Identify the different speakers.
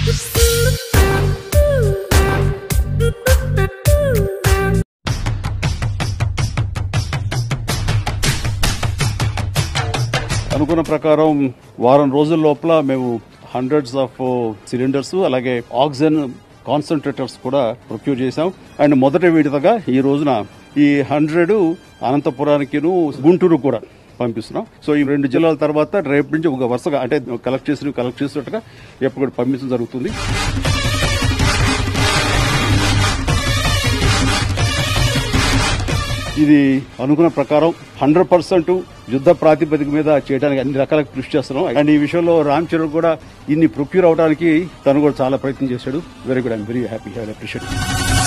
Speaker 1: అనుకున్న ప్రకారం వారం రోజుల లోపల మేము హండ్రెడ్స్ ఆఫ్ సిలిండర్స్ అలాగే ఆక్సిజన్ కాన్సన్ట్రేటర్స్ కూడా ప్రొక్యూర్ చేశాం అండ్ మొదటి విడతగా ఈ రోజున ఈ హండ్రెడ్ అనంతపురానికిను గుంటూరు కూడా పంపిస్తున్నాం సో ఈ రెండు జిల్లాల తర్వాత రేపు నుంచి ఒక వరుసగా అంటే కలెక్ట్ చేసి కలెక్ట్ చేసినట్టుగా ఎప్పుడు కూడా పంపించడం జరుగుతుంది ఇది అనుకున్న ప్రకారం హండ్రెడ్ పర్సెంట్ యుద్ధ ప్రాతిపదిక మీద చేయడానికి అన్ని రకాల కృషి చేస్తున్నాం అండ్ ఈ విషయంలో రామ్ చరణ్ కూడా ఇన్ని ప్రొక్యూర్ అవడానికి తను కూడా చాలా ప్రయత్నం చేశాడు very good I'm very happy I appreciate